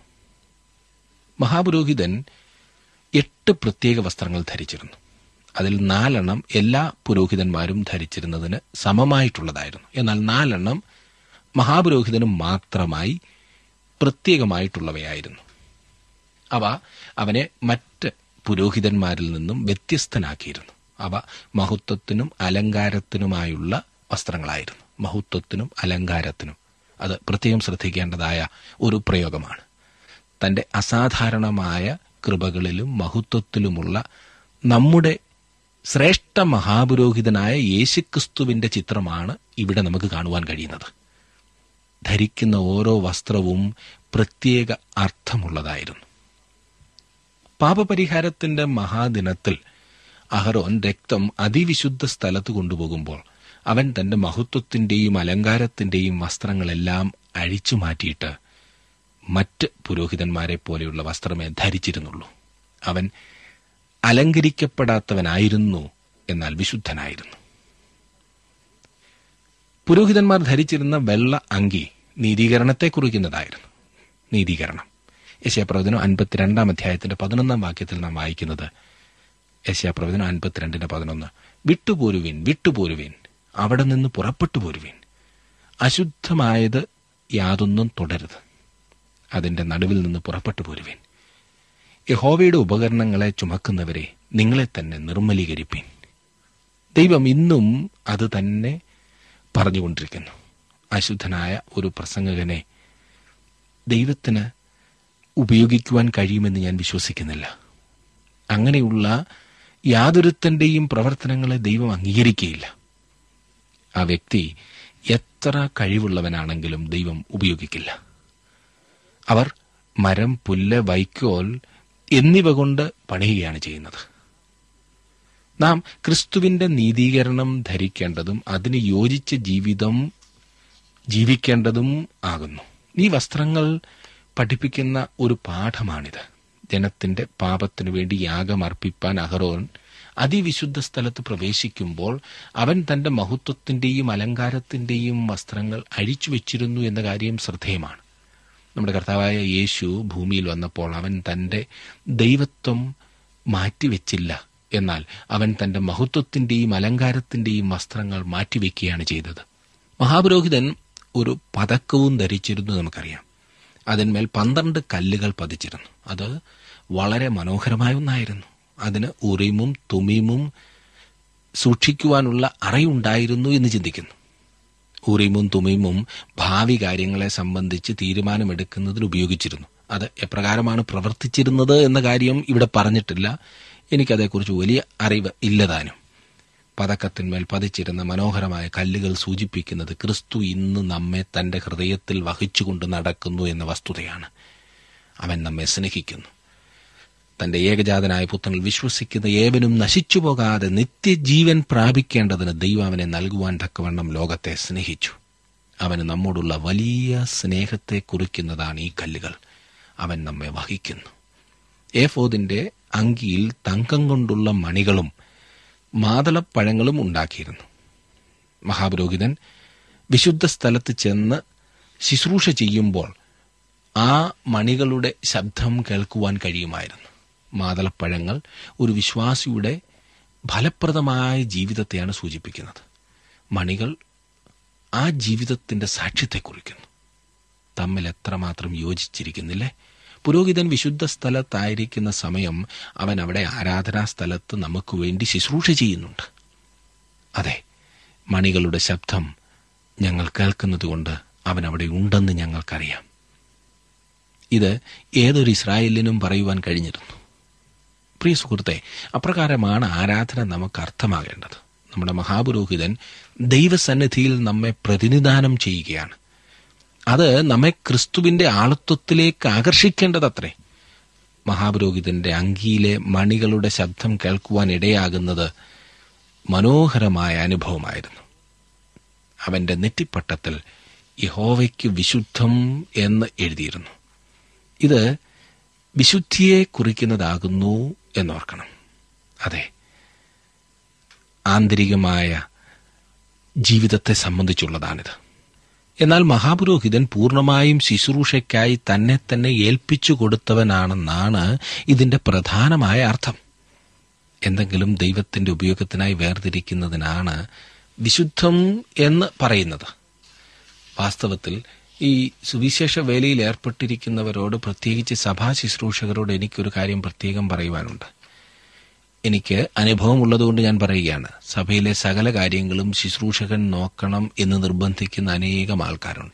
മഹാപുരോഹിതൻ എട്ട് പ്രത്യേക വസ്ത്രങ്ങൾ ധരിച്ചിരുന്നു അതിൽ നാലെണ്ണം എല്ലാ പുരോഹിതന്മാരും ധരിച്ചിരുന്നതിന് സമമായിട്ടുള്ളതായിരുന്നു എന്നാൽ നാലെണ്ണം മഹാപുരോഹിതനും മാത്രമായി പ്രത്യേകമായിട്ടുള്ളവയായിരുന്നു അവ അവനെ മറ്റ് പുരോഹിതന്മാരിൽ നിന്നും വ്യത്യസ്തനാക്കിയിരുന്നു അവ മഹത്വത്തിനും അലങ്കാരത്തിനുമായുള്ള വസ്ത്രങ്ങളായിരുന്നു മഹത്വത്തിനും അലങ്കാരത്തിനും അത് പ്രത്യേകം ശ്രദ്ധിക്കേണ്ടതായ ഒരു പ്രയോഗമാണ് തന്റെ അസാധാരണമായ കൃപകളിലും മഹത്വത്തിലുമുള്ള നമ്മുടെ ശ്രേഷ്ഠ മഹാപുരോഹിതനായ യേശുക്രിസ്തുവിന്റെ ചിത്രമാണ് ഇവിടെ നമുക്ക് കാണുവാൻ കഴിയുന്നത് ധരിക്കുന്ന ഓരോ വസ്ത്രവും പ്രത്യേക അർത്ഥമുള്ളതായിരുന്നു പാപപരിഹാരത്തിന്റെ മഹാദിനത്തിൽ അഹറോൻ രക്തം അതിവിശുദ്ധ സ്ഥലത്ത് കൊണ്ടുപോകുമ്പോൾ അവൻ തന്റെ മഹത്വത്തിന്റെയും അലങ്കാരത്തിന്റെയും വസ്ത്രങ്ങളെല്ലാം അഴിച്ചു മാറ്റിയിട്ട് മറ്റ് പുരോഹിതന്മാരെ പോലെയുള്ള വസ്ത്രമേ ധരിച്ചിരുന്നുള്ളൂ അവൻ അലങ്കരിക്കപ്പെടാത്തവനായിരുന്നു എന്നാൽ വിശുദ്ധനായിരുന്നു പുരോഹിതന്മാർ ധരിച്ചിരുന്ന വെള്ള അങ്കി നീതീകരണത്തെ കുറിക്കുന്നതായിരുന്നു നീതീകരണം യശയപ്രവചനം അൻപത്തിരണ്ടാം അധ്യായത്തിന്റെ പതിനൊന്നാം വാക്യത്തിൽ നാം വായിക്കുന്നത് യശയപ്രവചനം അൻപത്തിരണ്ടിന്റെ പതിനൊന്ന് വിട്ടുപോരുവിൻ വിട്ടുപോരുവിൻ അവിടെ നിന്ന് പുറപ്പെട്ടു പോരുവിൻ അശുദ്ധമായത് യാതൊന്നും തുടരുത് അതിന്റെ നടുവിൽ നിന്ന് പുറപ്പെട്ടു പോരുവിൻ യഹോവയുടെ ഉപകരണങ്ങളെ ചുമക്കുന്നവരെ നിങ്ങളെ തന്നെ നിർമ്മലീകരിപ്പിൻ ദൈവം ഇന്നും അത് തന്നെ പറഞ്ഞുകൊണ്ടിരിക്കുന്നു അശുദ്ധനായ ഒരു പ്രസംഗകനെ ദൈവത്തിന് ഉപയോഗിക്കുവാൻ കഴിയുമെന്ന് ഞാൻ വിശ്വസിക്കുന്നില്ല അങ്ങനെയുള്ള യാതൊരുത്തന്റെയും പ്രവർത്തനങ്ങളെ ദൈവം അംഗീകരിക്കുകയില്ല ആ വ്യക്തി എത്ര കഴിവുള്ളവനാണെങ്കിലും ദൈവം ഉപയോഗിക്കില്ല അവർ മരം പുല്ല് വൈക്കോൽ എന്നിവ കൊണ്ട് പണിയുകയാണ് ചെയ്യുന്നത് നാം ക്രിസ്തുവിന്റെ നീതീകരണം ധരിക്കേണ്ടതും അതിന് യോജിച്ച ജീവിതം ജീവിക്കേണ്ടതും ആകുന്നു ഈ വസ്ത്രങ്ങൾ പഠിപ്പിക്കുന്ന ഒരു പാഠമാണിത് ജനത്തിന്റെ പാപത്തിനു വേണ്ടി യാഗമർപ്പിപ്പാൻ അഹറോൻ അതിവിശുദ്ധ സ്ഥലത്ത് പ്രവേശിക്കുമ്പോൾ അവൻ തന്റെ മഹത്വത്തിന്റെയും അലങ്കാരത്തിന്റെയും വസ്ത്രങ്ങൾ അഴിച്ചു വെച്ചിരുന്നു എന്ന കാര്യം ശ്രദ്ധേയമാണ് നമ്മുടെ കർത്താവായ യേശു ഭൂമിയിൽ വന്നപ്പോൾ അവൻ തന്റെ ദൈവത്വം മാറ്റിവെച്ചില്ല എന്നാൽ അവൻ തന്റെ മഹത്വത്തിന്റെയും അലങ്കാരത്തിന്റെയും വസ്ത്രങ്ങൾ മാറ്റിവെക്കുകയാണ് ചെയ്തത് മഹാപുരോഹിതൻ ഒരു പതക്കവും ധരിച്ചിരുന്നു നമുക്കറിയാം അതിന്മേൽ പന്ത്രണ്ട് കല്ലുകൾ പതിച്ചിരുന്നു അത് വളരെ മനോഹരമായ ഒന്നായിരുന്നു അതിന് ഉറിമും തുമീമും സൂക്ഷിക്കുവാനുള്ള അറയുണ്ടായിരുന്നു എന്ന് ചിന്തിക്കുന്നു ഉറിമും തുമീമും ഭാവി കാര്യങ്ങളെ സംബന്ധിച്ച് തീരുമാനമെടുക്കുന്നതിന് ഉപയോഗിച്ചിരുന്നു അത് എപ്രകാരമാണ് പ്രവർത്തിച്ചിരുന്നത് എന്ന കാര്യം ഇവിടെ പറഞ്ഞിട്ടില്ല എനിക്കതേക്കുറിച്ച് വലിയ അറിവ് ഇല്ലതാനും പതക്കത്തിന്മേൽ പതിച്ചിരുന്ന മനോഹരമായ കല്ലുകൾ സൂചിപ്പിക്കുന്നത് ക്രിസ്തു ഇന്ന് നമ്മെ തന്റെ ഹൃദയത്തിൽ വഹിച്ചുകൊണ്ട് നടക്കുന്നു എന്ന വസ്തുതയാണ് അവൻ നമ്മെ സ്നേഹിക്കുന്നു തന്റെ ഏകജാതനായ പുത്രനിൽ വിശ്വസിക്കുന്ന ഏവനും നശിച്ചു പോകാതെ നിത്യജീവൻ പ്രാപിക്കേണ്ടതിന് ദൈവം അവനെ നൽകുവാൻ തക്കവണ്ണം ലോകത്തെ സ്നേഹിച്ചു അവന് നമ്മോടുള്ള വലിയ സ്നേഹത്തെ കുറിക്കുന്നതാണ് ഈ കല്ലുകൾ അവൻ നമ്മെ വഹിക്കുന്നു ഏഫോദിന്റെ അങ്കിയിൽ തങ്കം കൊണ്ടുള്ള മണികളും മാതളപ്പഴങ്ങളും ഉണ്ടാക്കിയിരുന്നു മഹാപുരോഹിതൻ വിശുദ്ധ സ്ഥലത്ത് ചെന്ന് ശുശ്രൂഷ ചെയ്യുമ്പോൾ ആ മണികളുടെ ശബ്ദം കേൾക്കുവാൻ കഴിയുമായിരുന്നു മാതളപ്പഴങ്ങൾ ഒരു വിശ്വാസിയുടെ ഫലപ്രദമായ ജീവിതത്തെയാണ് സൂചിപ്പിക്കുന്നത് മണികൾ ആ ജീവിതത്തിന്റെ സാക്ഷ്യത്തെ കുറിക്കുന്നു തമ്മിൽ എത്രമാത്രം യോജിച്ചിരിക്കുന്നില്ലേ പുരോഹിതൻ വിശുദ്ധ സ്ഥലത്തായിരിക്കുന്ന സമയം അവൻ അവിടെ ആരാധനാ സ്ഥലത്ത് നമുക്ക് വേണ്ടി ശുശ്രൂഷ ചെയ്യുന്നുണ്ട് അതെ മണികളുടെ ശബ്ദം ഞങ്ങൾ കേൾക്കുന്നതുകൊണ്ട് അവൻ അവിടെ ഉണ്ടെന്ന് ഞങ്ങൾക്കറിയാം ഇത് ഏതൊരു ഇസ്രായേലിനും പറയുവാൻ കഴിഞ്ഞിരുന്നു പ്രിയ സുഹൃത്തെ അപ്രകാരമാണ് ആരാധന നമുക്ക് അർത്ഥമാകേണ്ടത് നമ്മുടെ മഹാപുരോഹിതൻ ദൈവസന്നിധിയിൽ നമ്മെ പ്രതിനിധാനം ചെയ്യുകയാണ് അത് നമ്മെ ക്രിസ്തുവിന്റെ ആളത്വത്തിലേക്ക് ആകർഷിക്കേണ്ടതത്രേ മഹാപുരോഹിതന്റെ അങ്കിയിലെ മണികളുടെ ശബ്ദം കേൾക്കുവാൻ ഇടയാകുന്നത് മനോഹരമായ അനുഭവമായിരുന്നു അവന്റെ നെറ്റിപ്പട്ടത്തിൽ യഹോവയ്ക്ക് വിശുദ്ധം എന്ന് എഴുതിയിരുന്നു ഇത് വിശുദ്ധിയെ കുറിക്കുന്നതാകുന്നു എന്നോർക്കണം അതെ ആന്തരികമായ ജീവിതത്തെ സംബന്ധിച്ചുള്ളതാണിത് എന്നാൽ മഹാപുരോഹിതൻ പൂർണ്ണമായും ശുശ്രൂഷയ്ക്കായി തന്നെ തന്നെ ഏൽപ്പിച്ചു കൊടുത്തവനാണെന്നാണ് ഇതിന്റെ പ്രധാനമായ അർത്ഥം എന്തെങ്കിലും ദൈവത്തിന്റെ ഉപയോഗത്തിനായി വേർതിരിക്കുന്നതിനാണ് വിശുദ്ധം എന്ന് പറയുന്നത് വാസ്തവത്തിൽ ഈ സുവിശേഷ വേലയിൽ ഏർപ്പെട്ടിരിക്കുന്നവരോട് പ്രത്യേകിച്ച് സഭാ ശുശ്രൂഷകരോട് എനിക്കൊരു കാര്യം പ്രത്യേകം പറയുവാനുണ്ട് എനിക്ക് അനുഭവമുള്ളതുകൊണ്ട് ഞാൻ പറയുകയാണ് സഭയിലെ സകല കാര്യങ്ങളും ശുശ്രൂഷകൻ നോക്കണം എന്ന് നിർബന്ധിക്കുന്ന അനേകം ആൾക്കാരുണ്ട്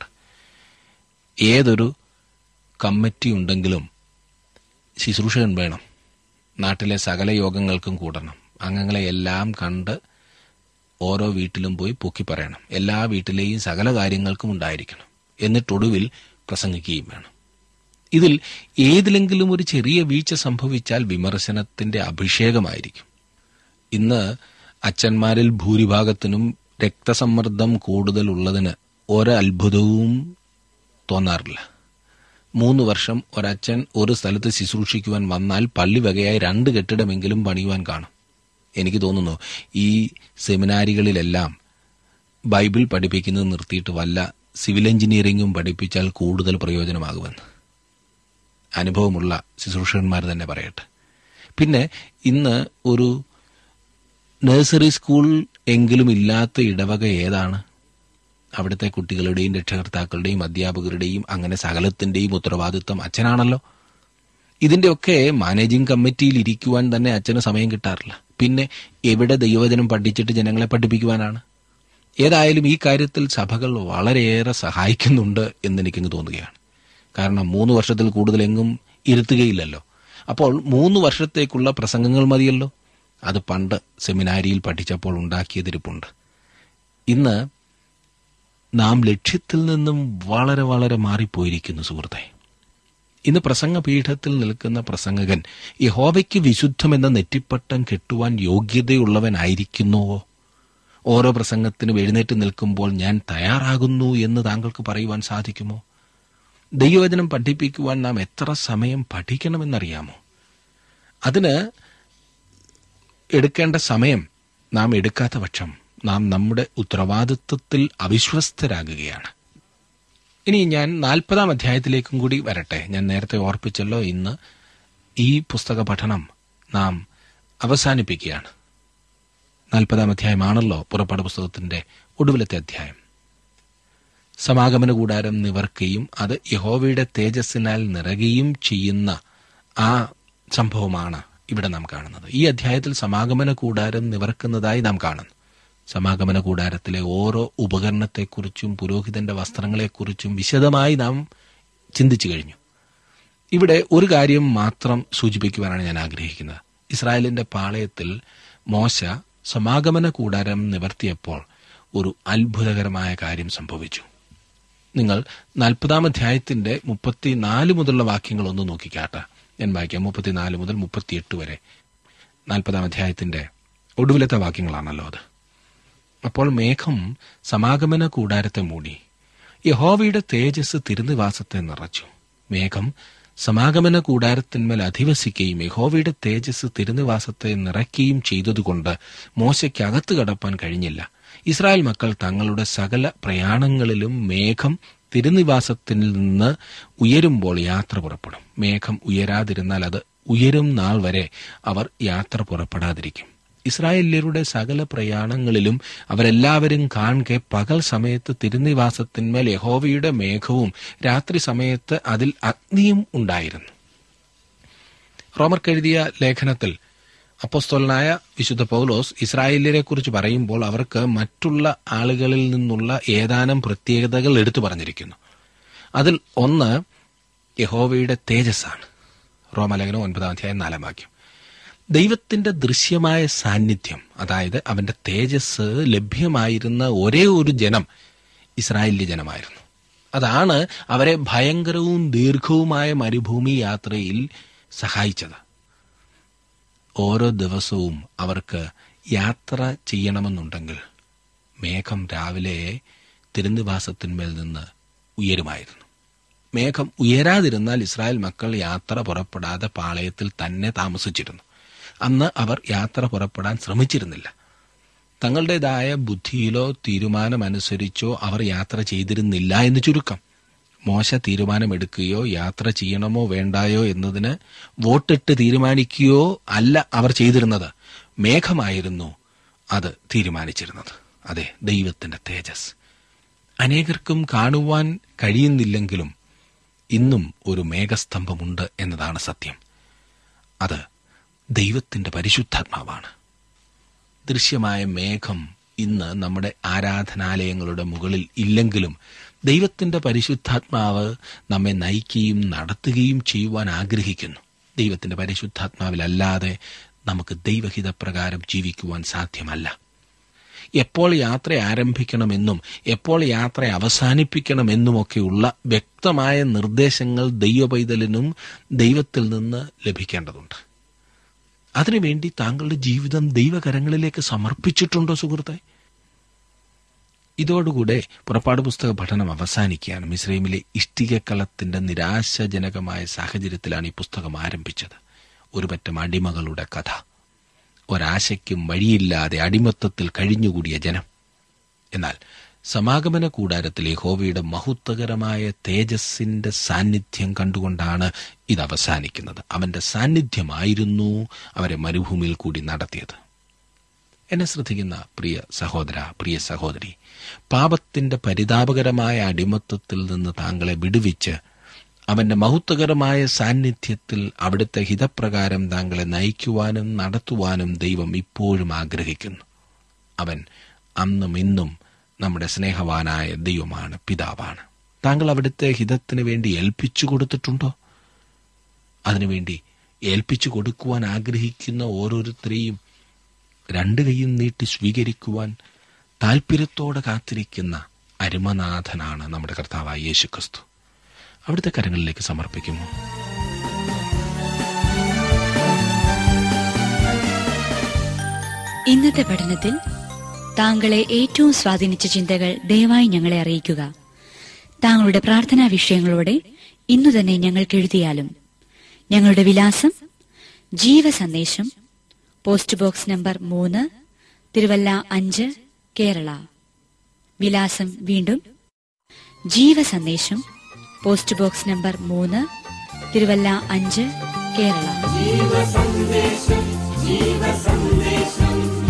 ഏതൊരു കമ്മിറ്റി ഉണ്ടെങ്കിലും ശുശ്രൂഷകൻ വേണം നാട്ടിലെ സകല യോഗങ്ങൾക്കും കൂടണം അംഗങ്ങളെ എല്ലാം കണ്ട് ഓരോ വീട്ടിലും പോയി പൊക്കി പറയണം എല്ലാ വീട്ടിലെയും സകല കാര്യങ്ങൾക്കും ഉണ്ടായിരിക്കണം എന്നിട്ടൊടുവിൽ പ്രസംഗിക്കുകയും വേണം ഇതിൽ ഏതിലെങ്കിലും ഒരു ചെറിയ വീഴ്ച സംഭവിച്ചാൽ വിമർശനത്തിന്റെ അഭിഷേകമായിരിക്കും ഇന്ന് അച്ഛന്മാരിൽ ഭൂരിഭാഗത്തിനും രക്തസമ്മർദ്ദം കൂടുതലുള്ളതിന് ഒരത്ഭുതവും തോന്നാറില്ല മൂന്ന് വർഷം ഒരച്ഛൻ ഒരു സ്ഥലത്ത് ശുശ്രൂഷിക്കുവാൻ വന്നാൽ പള്ളി വകയായി രണ്ട് കെട്ടിടമെങ്കിലും പണിയുവാൻ കാണും എനിക്ക് തോന്നുന്നു ഈ സെമിനാരികളിലെല്ലാം ബൈബിൾ പഠിപ്പിക്കുന്നത് നിർത്തിയിട്ട് വല്ല സിവിൽ എഞ്ചിനീയറിംഗും പഠിപ്പിച്ചാൽ കൂടുതൽ പ്രയോജനമാകുമെന്ന് അനുഭവമുള്ള ശുശ്രൂഷകന്മാർ തന്നെ പറയട്ടെ പിന്നെ ഇന്ന് ഒരു നഴ്സറി സ്കൂൾ എങ്കിലും ഇല്ലാത്ത ഇടവക ഏതാണ് അവിടുത്തെ കുട്ടികളുടെയും രക്ഷകർത്താക്കളുടെയും അധ്യാപകരുടെയും അങ്ങനെ സകലത്തിന്റെയും ഉത്തരവാദിത്വം അച്ഛനാണല്ലോ ഇതിന്റെയൊക്കെ മാനേജിംഗ് കമ്മിറ്റിയിൽ ഇരിക്കുവാൻ തന്നെ അച്ഛന് സമയം കിട്ടാറില്ല പിന്നെ എവിടെ ദൈവവചനം പഠിച്ചിട്ട് ജനങ്ങളെ പഠിപ്പിക്കുവാനാണ് ഏതായാലും ഈ കാര്യത്തിൽ സഭകൾ വളരെയേറെ സഹായിക്കുന്നുണ്ട് എന്നെനിക്കങ്ങ് തോന്നുകയാണ് കാരണം മൂന്ന് വർഷത്തിൽ കൂടുതൽ എങ്ങും ഇരുത്തുകയില്ലല്ലോ അപ്പോൾ മൂന്ന് വർഷത്തേക്കുള്ള പ്രസംഗങ്ങൾ മതിയല്ലോ അത് പണ്ട് സെമിനാരിയിൽ പഠിച്ചപ്പോൾ ഉണ്ടാക്കിയതിരിപ്പുണ്ട് ഇന്ന് നാം ലക്ഷ്യത്തിൽ നിന്നും വളരെ വളരെ മാറിപ്പോയിരിക്കുന്നു സുഹൃത്തെ ഇന്ന് പ്രസംഗപീഠത്തിൽ നിൽക്കുന്ന പ്രസംഗകൻ യഹോവയ്ക്ക് വിശുദ്ധമെന്ന നെറ്റിപ്പട്ടം കെട്ടുവാൻ യോഗ്യതയുള്ളവനായിരിക്കുന്നുവോ ഓരോ പ്രസംഗത്തിനും എഴുന്നേറ്റ് നിൽക്കുമ്പോൾ ഞാൻ തയ്യാറാകുന്നു എന്ന് താങ്കൾക്ക് പറയുവാൻ സാധിക്കുമോ ദൈവവചനം പഠിപ്പിക്കുവാൻ നാം എത്ര സമയം പഠിക്കണമെന്നറിയാമോ അതിന് എടുക്കേണ്ട സമയം നാം എടുക്കാത്ത പക്ഷം നാം നമ്മുടെ ഉത്തരവാദിത്വത്തിൽ അവിശ്വസ്തരാകുകയാണ് ഇനി ഞാൻ നാൽപ്പതാം അധ്യായത്തിലേക്കും കൂടി വരട്ടെ ഞാൻ നേരത്തെ ഓർപ്പിച്ചല്ലോ ഇന്ന് ഈ പുസ്തക പഠനം നാം അവസാനിപ്പിക്കുകയാണ് നാൽപ്പതാം അധ്യായമാണല്ലോ പുറപ്പാട് പുസ്തകത്തിന്റെ ഒടുവിലത്തെ അധ്യായം സമാഗമന കൂടാരം നിവർക്കുകയും അത് യഹോവയുടെ തേജസ്സിനാൽ നിറയുകയും ചെയ്യുന്ന ആ സംഭവമാണ് ഇവിടെ നാം കാണുന്നത് ഈ അധ്യായത്തിൽ സമാഗമന കൂടാരം നിവർക്കുന്നതായി നാം കാണുന്നു സമാഗമന കൂടാരത്തിലെ ഓരോ ഉപകരണത്തെക്കുറിച്ചും പുരോഹിതന്റെ വസ്ത്രങ്ങളെക്കുറിച്ചും വിശദമായി നാം ചിന്തിച്ചു കഴിഞ്ഞു ഇവിടെ ഒരു കാര്യം മാത്രം സൂചിപ്പിക്കുവാനാണ് ഞാൻ ആഗ്രഹിക്കുന്നത് ഇസ്രായേലിന്റെ പാളയത്തിൽ മോശ സമാഗമന കൂടാരം നിവർത്തിയപ്പോൾ ഒരു അത്ഭുതകരമായ കാര്യം സംഭവിച്ചു നിങ്ങൾ നാൽപ്പതാം അധ്യായത്തിന്റെ മുപ്പത്തിനാല് മുതലുള്ള വാക്യങ്ങൾ ഒന്ന് നോക്കിക്കാട്ടെ ഞാൻ വായിക്കാം മുപ്പത്തിനാല് മുതൽ മുപ്പത്തിയെട്ട് വരെ നാൽപ്പതാം അധ്യായത്തിന്റെ ഒടുവിലത്തെ വാക്യങ്ങളാണല്ലോ അത് അപ്പോൾ മേഘം സമാഗമന കൂടാരത്തെ മൂടി യഹോവയുടെ തേജസ് തിരുനിവാസത്തെ നിറച്ചു മേഘം സമാഗമന കൂടാരത്തിന്മേൽ അധിവസിക്കുകയും യഹോവയുടെ തേജസ് തിരുനിവാസത്തെ നിറയ്ക്കുകയും ചെയ്തതുകൊണ്ട് മോശയ്ക്ക് അകത്ത് കടപ്പാൻ കഴിഞ്ഞില്ല ഇസ്രായേൽ മക്കൾ തങ്ങളുടെ സകല പ്രയാണങ്ങളിലും മേഘം തിരുനിവാസത്തിൽ നിന്ന് ഉയരുമ്പോൾ യാത്ര പുറപ്പെടും മേഘം ഉയരാതിരുന്നാൽ അത് ഉയരും നാൾ വരെ അവർ യാത്ര പുറപ്പെടാതിരിക്കും ഇസ്രായേല്യരുടെ സകല പ്രയാണങ്ങളിലും അവരെല്ലാവരും കാണെ പകൽ സമയത്ത് തിരുനിവാസത്തിന്മേൽ യഹോവയുടെ മേഘവും രാത്രി സമയത്ത് അതിൽ അഗ്നിയും ഉണ്ടായിരുന്നു റോമർക്കെഴുതിയ ലേഖനത്തിൽ അപ്പോസ്തോലനായ വിശുദ്ധ പൗലോസ് ഇസ്രായേലിയരെ കുറിച്ച് പറയുമ്പോൾ അവർക്ക് മറ്റുള്ള ആളുകളിൽ നിന്നുള്ള ഏതാനും പ്രത്യേകതകൾ എടുത്തു പറഞ്ഞിരിക്കുന്നു അതിൽ ഒന്ന് യഹോവയുടെ തേജസ്സാണ് റോമലേഖനം ഒൻപതാം അധ്യായം നാലാം വാക്യം ദൈവത്തിന്റെ ദൃശ്യമായ സാന്നിധ്യം അതായത് അവന്റെ തേജസ് ലഭ്യമായിരുന്ന ഒരേ ഒരു ജനം ഇസ്രായേലി ജനമായിരുന്നു അതാണ് അവരെ ഭയങ്കരവും ദീർഘവുമായ മരുഭൂമി യാത്രയിൽ സഹായിച്ചത് ഓരോ ദിവസവും അവർക്ക് യാത്ര ചെയ്യണമെന്നുണ്ടെങ്കിൽ മേഘം രാവിലെ തിരുനിവാസത്തിന്മേൽ നിന്ന് ഉയരുമായിരുന്നു മേഘം ഉയരാതിരുന്നാൽ ഇസ്രായേൽ മക്കൾ യാത്ര പുറപ്പെടാതെ പാളയത്തിൽ തന്നെ താമസിച്ചിരുന്നു അന്ന് അവർ യാത്ര പുറപ്പെടാൻ ശ്രമിച്ചിരുന്നില്ല തങ്ങളുടേതായ ബുദ്ധിയിലോ തീരുമാനമനുസരിച്ചോ അവർ യാത്ര ചെയ്തിരുന്നില്ല എന്ന് ചുരുക്കം മോശ തീരുമാനമെടുക്കുകയോ യാത്ര ചെയ്യണമോ വേണ്ടായോ എന്നതിന് വോട്ടിട്ട് തീരുമാനിക്കുകയോ അല്ല അവർ ചെയ്തിരുന്നത് മേഘമായിരുന്നു അത് തീരുമാനിച്ചിരുന്നത് അതെ ദൈവത്തിന്റെ തേജസ് അനേകർക്കും കാണുവാൻ കഴിയുന്നില്ലെങ്കിലും ഇന്നും ഒരു മേഘസ്തംഭമുണ്ട് എന്നതാണ് സത്യം അത് ദൈവത്തിന്റെ പരിശുദ്ധാത്മാവാണ് ദൃശ്യമായ മേഘം ഇന്ന് നമ്മുടെ ആരാധനാലയങ്ങളുടെ മുകളിൽ ഇല്ലെങ്കിലും ദൈവത്തിന്റെ പരിശുദ്ധാത്മാവ് നമ്മെ നയിക്കുകയും നടത്തുകയും ചെയ്യുവാൻ ആഗ്രഹിക്കുന്നു ദൈവത്തിന്റെ പരിശുദ്ധാത്മാവിലല്ലാതെ നമുക്ക് ദൈവഹിതപ്രകാരം ജീവിക്കുവാൻ സാധ്യമല്ല എപ്പോൾ യാത്ര ആരംഭിക്കണമെന്നും എപ്പോൾ യാത്ര അവസാനിപ്പിക്കണമെന്നുമൊക്കെയുള്ള വ്യക്തമായ നിർദ്ദേശങ്ങൾ ദൈവപൈതലിനും ദൈവത്തിൽ നിന്ന് ലഭിക്കേണ്ടതുണ്ട് അതിനുവേണ്ടി താങ്കളുടെ ജീവിതം ദൈവകരങ്ങളിലേക്ക് സമർപ്പിച്ചിട്ടുണ്ടോ സുഹൃത്തെ ഇതോടുകൂടെ പുറപ്പാട് പുസ്തക പഠനം അവസാനിക്കുകയാണ് മിസ്രൈമിലെ ഇഷ്ടികക്കളത്തിന്റെ നിരാശാജനകമായ സാഹചര്യത്തിലാണ് ഈ പുസ്തകം ആരംഭിച്ചത് ഒരു പറ്റം അടിമകളുടെ കഥ ഒരാശയ്ക്കും വഴിയില്ലാതെ അടിമത്തത്തിൽ കഴിഞ്ഞുകൂടിയ ജനം എന്നാൽ സമാഗമന കൂടാരത്തിലെ ഹോവയുടെ മഹത്വകരമായ തേജസ്സിന്റെ സാന്നിധ്യം കണ്ടുകൊണ്ടാണ് ഇത് അവസാനിക്കുന്നത് അവന്റെ സാന്നിധ്യമായിരുന്നു അവരെ മരുഭൂമിയിൽ കൂടി നടത്തിയത് എന്നെ ശ്രദ്ധിക്കുന്ന പ്രിയ സഹോദര പ്രിയ സഹോദരി പാപത്തിന്റെ പരിതാപകരമായ അടിമത്തത്തിൽ നിന്ന് താങ്കളെ വിടുവിച്ച് അവന്റെ മഹത്വകരമായ സാന്നിധ്യത്തിൽ അവിടുത്തെ ഹിതപ്രകാരം താങ്കളെ നയിക്കുവാനും നടത്തുവാനും ദൈവം ഇപ്പോഴും ആഗ്രഹിക്കുന്നു അവൻ അന്നും ഇന്നും നമ്മുടെ സ്നേഹവാനായ ദൈവമാണ് പിതാവാണ് താങ്കൾ അവിടുത്തെ ഹിതത്തിന് വേണ്ടി ഏൽപ്പിച്ചു കൊടുത്തിട്ടുണ്ടോ അതിനുവേണ്ടി ഏൽപ്പിച്ചു കൊടുക്കുവാൻ ആഗ്രഹിക്കുന്ന ഓരോരുത്തരെയും രണ്ട് കൈയും നീട്ടി സ്വീകരിക്കുവാൻ താല്പര്യത്തോടെ കാത്തിരിക്കുന്ന അരുമനാഥനാണ് നമ്മുടെ കർത്താവായ യേശു ക്രിസ്തു അവിടുത്തെ കരങ്ങളിലേക്ക് സമർപ്പിക്കുമോ ഇന്നത്തെ പഠനത്തിൽ താങ്കളെ ഏറ്റവും സ്വാധീനിച്ച ചിന്തകൾ ദയവായി ഞങ്ങളെ അറിയിക്കുക താങ്കളുടെ പ്രാർത്ഥനാ വിഷയങ്ങളോടെ ഇന്നു തന്നെ ഞങ്ങൾക്ക് എഴുതിയാലും ഞങ്ങളുടെ വിലാസം ജീവസന്ദേശം പോസ്റ്റ് ബോക്സ് നമ്പർ മൂന്ന് തിരുവല്ല അഞ്ച് കേരള വിലാസം വീണ്ടും ജീവസന്ദേശം പോസ്റ്റ് ബോക്സ് നമ്പർ മൂന്ന് തിരുവല്ല അഞ്ച് കേരള ജീവസന്ദേശം ജീവസന്ദേശം